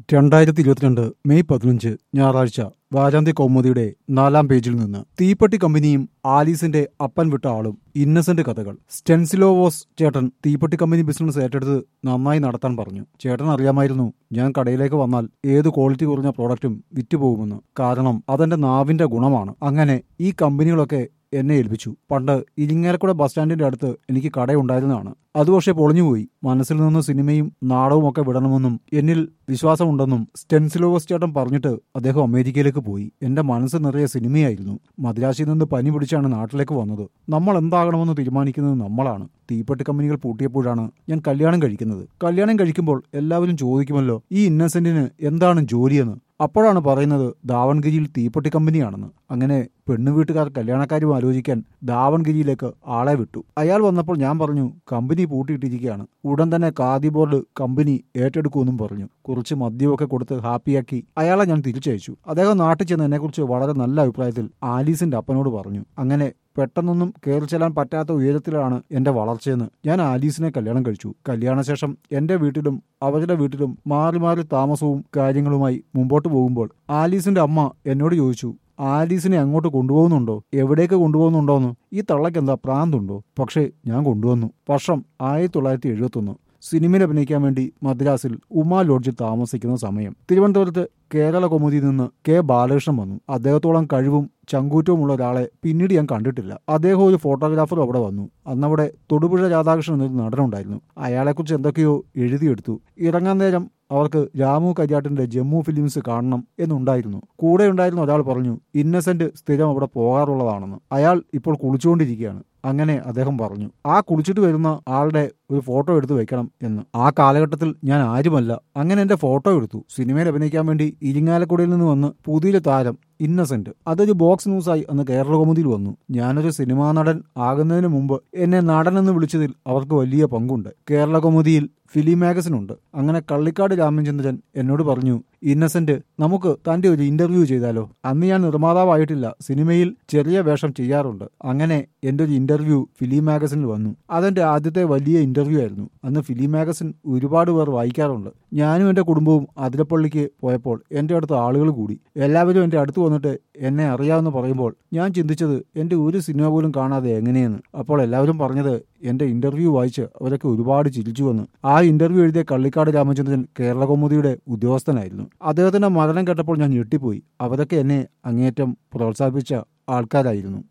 രണ്ടായിരത്തി ഇരുപത്തിരണ്ട് മെയ് പതിനഞ്ച് ഞായറാഴ്ച വാരാന്ത്യ കൗമുദിയുടെ നാലാം പേജിൽ നിന്ന് തീപ്പെട്ടി കമ്പനിയും ആലീസിന്റെ അപ്പൻ വിട്ട ആളും ഇന്നസെന്റ് കഥകൾ സ്റ്റെൻസിലോവോസ് ചേട്ടൻ തീപ്പെട്ടി കമ്പനി ബിസിനസ് ഏറ്റെടുത്ത് നന്നായി നടത്താൻ പറഞ്ഞു ചേട്ടൻ അറിയാമായിരുന്നു ഞാൻ കടയിലേക്ക് വന്നാൽ ഏത് ക്വാളിറ്റി കുറഞ്ഞ പ്രോഡക്റ്റും വിറ്റുപോകുമെന്ന് കാരണം അതെന്റെ നാവിന്റെ ഗുണമാണ് അങ്ങനെ ഈ കമ്പനികളൊക്കെ എന്നെ ഏൽപ്പിച്ചു പണ്ട് ഇരിങ്ങാലക്കുട ബസ് സ്റ്റാൻഡിന്റെ അടുത്ത് എനിക്ക് കടയുണ്ടായിരുന്നതാണ് അത് പക്ഷേ പൊളിഞ്ഞുപോയി മനസ്സിൽ നിന്ന് സിനിമയും നാടകവും ഒക്കെ വിടണമെന്നും എന്നിൽ വിശ്വാസമുണ്ടെന്നും സ്റ്റെൻസിലോവസ് ചേട്ടൻ പറഞ്ഞിട്ട് അദ്ദേഹം അമേരിക്കയിലേക്ക് പോയി എന്റെ മനസ്സ് നിറയെ സിനിമയായിരുന്നു മദ്രാശിയിൽ നിന്ന് പനി പിടിച്ചാണ് നാട്ടിലേക്ക് വന്നത് നമ്മൾ എന്താകണമെന്ന് തീരുമാനിക്കുന്നത് നമ്മളാണ് തീപ്പെട്ടി കമ്പനികൾ പൂട്ടിയപ്പോഴാണ് ഞാൻ കല്യാണം കഴിക്കുന്നത് കല്യാണം കഴിക്കുമ്പോൾ എല്ലാവരും ചോദിക്കുമല്ലോ ഈ ഇന്നസെന്റിന് എന്താണ് ജോലിയെന്ന് അപ്പോഴാണ് പറയുന്നത് ദാവൺഗിരിയിൽ തീപ്പെട്ടി കമ്പനിയാണെന്ന് അങ്ങനെ പെണ്ണു വീട്ടുകാർ കല്യാണക്കാരും ആലോചിക്കാൻ ദാവൺഗിരിയിലേക്ക് ആളെ വിട്ടു അയാൾ വന്നപ്പോൾ ഞാൻ പറഞ്ഞു കമ്പനി പൂട്ടിയിട്ടിരിക്കുകയാണ് ഉടൻ തന്നെ ഖാദി ബോർഡ് കമ്പനി ഏറ്റെടുക്കുമെന്നും പറഞ്ഞു കുറച്ച് മദ്യമൊക്കെ കൊടുത്ത് ഹാപ്പിയാക്കി അയാളെ ഞാൻ തിരിച്ചയച്ചു അദ്ദേഹം നാട്ടിൽ ചെന്ന് എന്നെക്കുറിച്ച് വളരെ നല്ല അഭിപ്രായത്തിൽ ആലീസിന്റെ അപ്പനോട് പറഞ്ഞു അങ്ങനെ പെട്ടെന്നൊന്നും കയറി ചെല്ലാൻ പറ്റാത്ത ഉയരത്തിലാണ് എന്റെ വളർച്ചയെന്ന് ഞാൻ ആലീസിനെ കല്യാണം കഴിച്ചു കല്യാണശേഷം എന്റെ വീട്ടിലും അവരുടെ വീട്ടിലും മാറി മാറി താമസവും കാര്യങ്ങളുമായി മുമ്പോട്ട് പോകുമ്പോൾ ആലീസിന്റെ അമ്മ എന്നോട് ചോദിച്ചു ആലീസിനെ അങ്ങോട്ട് കൊണ്ടുപോകുന്നുണ്ടോ എവിടേക്ക് കൊണ്ടുപോകുന്നുണ്ടോന്ന് ഈ തള്ളയ്ക്ക് എന്താ പ്രാന്തുണ്ടോ പക്ഷേ ഞാൻ കൊണ്ടുവന്നു വർഷം ആയിരത്തി തൊള്ളായിരത്തി എഴുപത്തൊന്ന് സിനിമയിൽ അഭിനയിക്കാൻ വേണ്ടി മദ്രാസിൽ ഉമാ ലോഡ്ജിൽ താമസിക്കുന്ന സമയം തിരുവനന്തപുരത്ത് കേരള കൗമുദിയിൽ നിന്ന് കെ ബാലകൃഷ്ണൻ വന്നു അദ്ദേഹത്തോളം കഴിവും ചങ്കൂറ്റവുമുള്ള ഒരാളെ പിന്നീട് ഞാൻ കണ്ടിട്ടില്ല അദ്ദേഹം ഒരു ഫോട്ടോഗ്രാഫറും അവിടെ വന്നു അന്നവിടെ തൊടുപുഴ രാധാകൃഷ്ണൻ എന്നൊരു നടനുണ്ടായിരുന്നു അയാളെക്കുറിച്ച് എന്തൊക്കെയോ എഴുതിയെടുത്തു ഇറങ്ങാൻ നേരം അവർക്ക് രാമു കരിയാട്ടിന്റെ ജമ്മു ഫിലിംസ് കാണണം എന്നുണ്ടായിരുന്നു കൂടെ ഉണ്ടായിരുന്ന ഒരാൾ പറഞ്ഞു ഇന്നസെന്റ് സ്ഥിരം അവിടെ പോകാറുള്ളതാണെന്ന് അയാൾ ഇപ്പോൾ കുളിച്ചുകൊണ്ടിരിക്കുകയാണ് അങ്ങനെ അദ്ദേഹം പറഞ്ഞു ആ കുളിച്ചിട്ട് വരുന്ന ആളുടെ ഒരു ഫോട്ടോ എടുത്ത് വെക്കണം എന്ന് ആ കാലഘട്ടത്തിൽ ഞാൻ ആരുമല്ല അങ്ങനെ എന്റെ ഫോട്ടോ എടുത്തു സിനിമയിൽ അഭിനയിക്കാൻ വേണ്ടി ഇരിങ്ങാലക്കുടയിൽ നിന്ന് വന്ന് പുതിയൊരു താരം ഇന്നസെന്റ് അതൊരു ബോക്സ് ന്യൂസായി അന്ന് കേരള കൗമുദിയിൽ വന്നു ഞാനൊരു സിനിമാ നടൻ ആകുന്നതിന് മുമ്പ് എന്നെ നടനെന്ന് വിളിച്ചതിൽ അവർക്ക് വലിയ പങ്കുണ്ട് കേരള കൗമുദിയിൽ ഫിലിം മാഗസിൻ ഉണ്ട് അങ്ങനെ കള്ളിക്കാട് രാമചന്ദ്രൻ എന്നോട് പറഞ്ഞു ഇന്നസെന്റ് നമുക്ക് തന്റെ ഒരു ഇന്റർവ്യൂ ചെയ്താലോ അന്ന് ഞാൻ നിർമ്മാതാവായിട്ടില്ല സിനിമയിൽ ചെറിയ വേഷം ചെയ്യാറുണ്ട് അങ്ങനെ എന്റെ ഒരു ഇന്റർവ്യൂ ഫിലിം മാഗസിനിൽ വന്നു അതെന്റെ ആദ്യത്തെ വലിയ ഇന്റർവ്യൂ ആയിരുന്നു അന്ന് ഫിലിം മാഗസിൻ ഒരുപാട് പേർ വായിക്കാറുണ്ട് ഞാനും എന്റെ കുടുംബവും അതിരപ്പള്ളിക്ക് പോയപ്പോൾ എന്റെ അടുത്ത് ആളുകൾ കൂടി എല്ലാവരും എന്റെ അടുത്ത് വന്നിട്ട് എന്നെ അറിയാമെന്ന് പറയുമ്പോൾ ഞാൻ ചിന്തിച്ചത് എന്റെ ഒരു സിനിമ പോലും കാണാതെ എങ്ങനെയെന്ന് അപ്പോൾ എല്ലാവരും പറഞ്ഞത് എന്റെ ഇന്റർവ്യൂ വായിച്ച് അവരൊക്കെ ഒരുപാട് ചിരിച്ചുവെന്ന് ആ ഇന്റർവ്യൂ എഴുതിയ കള്ളിക്കാട് രാമചന്ദ്രൻ കേരള കൗമുദിയുടെ ഉദ്യോഗസ്ഥനായിരുന്നു അദ്ദേഹത്തിന്റെ മരണം കേട്ടപ്പോൾ ഞാൻ ഞെട്ടിപ്പോയി അവരൊക്കെ എന്നെ അങ്ങേയറ്റം പ്രോത്സാഹിപ്പിച്ച ആൾക്കാരായിരുന്നു